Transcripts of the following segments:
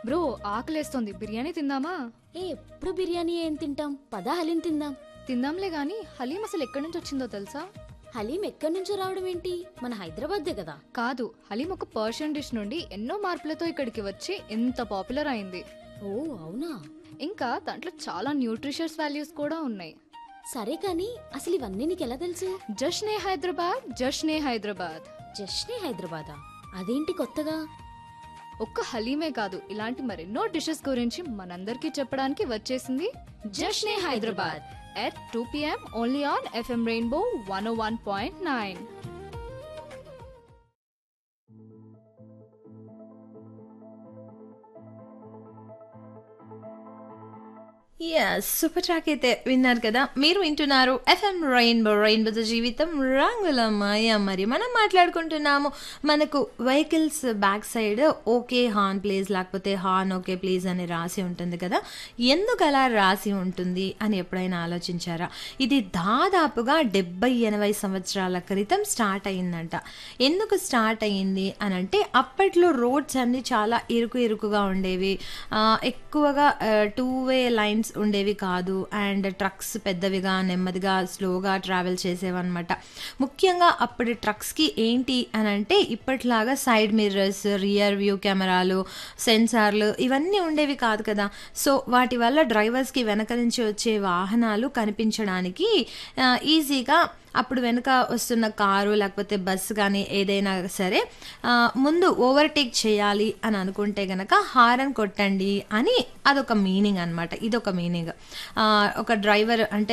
Bro ఆకలేస్తోంది biryani తిందామా ఏ ఎప్పుడు బిర్యానీ ఏం తింటాం పదా హలీం తిందాం తిందాంలే గాని హలీం అసలు ఎక్కడి నుంచి వచ్చిందో తెలుసా హలీం ఎక్కడి నుంచో రావడం ఏంటి మన హైదరాబాద్దే కదా కాదు హలీం ఒక పర్షియన్ డిష్ నుండి ఎన్నో మార్పులతో ఇక్కడికి వచ్చి ఎంత పాపులర్ అయింది ఓ అవునా ఇంకా దాంట్లో చాలా న్యూట్రిషియస్ వాల్యూస్ కూడా ఉన్నాయి సరే కానీ అసలు ఇవన్నీ నీకు ఎలా తెలుసు జష్నే హైదరాబాద్ జష్నే హైదరాబాద్ జస్ట్నే హైదరాబాదా అదేంటి కొత్తగా ఒక్క హలీమే కాదు ఇలాంటి మరెన్నో డిషెస్ గురించి మనందరికీ చెప్పడానికి వచ్చేసింది Jashne Hyderabad at two PM only on FM rainbow one one point nine S super track అయితే విన్నారు కదా మీరు వింటున్నారు ఎఫ్ఎం రెయిన్బో రెయిన్బోతో జీవితం రంగుల మాయ మరి మనం మాట్లాడుకుంటున్నాము మనకు vehicles back side okay horn please లేకపోతే హార్న్ ఓకే ప్లీజ్ అని రాసి ఉంటుంది కదా ఎందుకు అలా రాసి ఉంటుంది అని ఎప్పుడైనా ఆలోచించారా ఇది దాదాపుగా డెబ్బై ఎనభై సంవత్సరాల క్రితం స్టార్ట్ అయిందంట ఎందుకు స్టార్ట్ అయ్యింది అని అంటే అప్పట్లో రోడ్స్ అన్ని చాలా ఇరుకు ఇరుకుగా ఉండేవి ఆ, ఎక్కువగా టూ వే లైన్స్ ఉండేవి కాదు అండ్ ట్రక్స్ పెద్దవిగా నెమ్మదిగా స్లోగా ట్రావెల్ చేసేవన్నమాట ముఖ్యంగా అప్పటి ట్రక్స్కి ఏంటి అని అంటే ఇప్పట్లాగా సైడ్ మిర్రర్స్ రియర్ వ్యూ కెమెరాలు సెన్సార్లు ఇవన్నీ ఉండేవి కాదు కదా సో వాటి వల్ల డ్రైవర్స్కి వెనక నుంచి వచ్చే వాహనాలు కనిపించడానికి ఆ, ఈజీగా అప్పుడు వెనుక వస్తున్న కారు లేకపోతే బస్సు కానీ ఏదైనా సరే ఆ, ముందు ఓవర్టేక్ చేయాలి అని అనుకుంటే గనక హారన్ కొట్టండి అని అదొక మీనింగ్ అనమాట ఇదొక మీనింగ్ ఒక డ్రైవర్ అంటే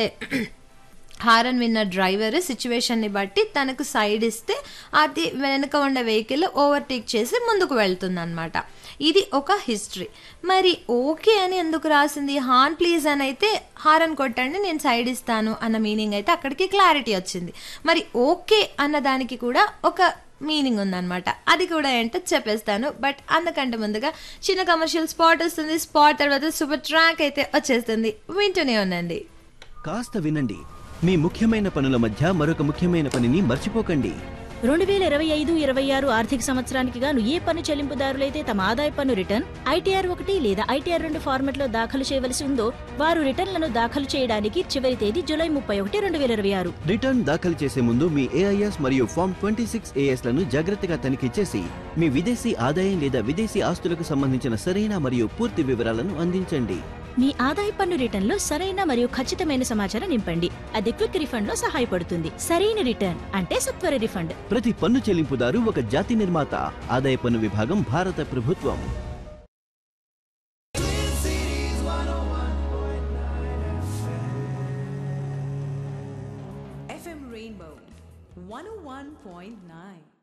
హారన్ విన్న డ్రైవర్ సిచ్యువేషన్ని బట్టి తనకు సైడ్ ఇస్తే అది వెనక ఉండే వెహికల్ ఓవర్టేక్ చేసి ముందుకు వెళ్తుంది అనమాట ఇది ఒక హిస్టరీ మరి ఓకే అని ఎందుకు రాసింది హార్న్ ప్లీజ్ అని అయితే హారన్ కొట్టండి నేను సైడ్ ఇస్తాను అన్న మీనింగ్ అయితే అక్కడికి క్లారిటీ వచ్చింది మరి ఓకే అన్న దానికి కూడా ఒక మీనింగ్ ఉందన్నమాట అది కూడా ఏంటో చెప్పేస్తాను బట్ అందుకంటే ముందుగా చిన్న కమర్షియల్ స్పాట్ వస్తుంది స్పాట్ తర్వాత సూపర్ ట్రాక్ అయితే వచ్చేస్తుంది వింటూనే ఉండండి కాస్త వినండి మీ ముఖ్యమైన పనుల మధ్య మరొక ముఖ్యమైన పనిని మర్చిపోకండి రెండు వేల ఇరవై ఐదు ఇరవై ఆరు ఆర్థిక సంవత్సరానికి గాను ఏ పన్ను చెల్లింపుదారులైతే తమ ఆదాయ పన్ను రిటర్న్ ఐటీఆర్ ఒకటి లేదా ఐటీఆర్ రెండు ఫార్మెట్లో దాఖలు చేయవలసి ఉందో వారు రిటర్న్లను దాఖలు చేయడానికి చివరి తేదీ జూలై ముప్పై ఒకటి రెండు వేల ఇరవై ఆరు రిటర్న్ దాఖలు చేసే ముందు మీ ఏఐఎస్ మరియు ఫామ్ ట్వంటీ సిక్స్ లను జాగ్రత్తగా తనిఖీ చేసి మీ విదేశీ ఆదాయం లేదా విదేశీ ఆస్తులకు సంబంధించిన సరైన మరియు పూర్తి వివరాలను అందించండి మీ ఆదాయ పన్ను రిటర్న్లో సరైన మరియు ఖచ్చితమైన సమాచారం నింపండి అది క్విక్ రిఫండ్ లో సహాయపడుతుంది సరైన రిటర్న్ అంటే సత్వర రిఫండ్ ప్రతి పన్ను చెల్లింపుదారు ఒక జాతి నిర్మాత ఆదాయ పన్ను విభాగం భారత ప్రభుత్వం FM Rainbow 101.9.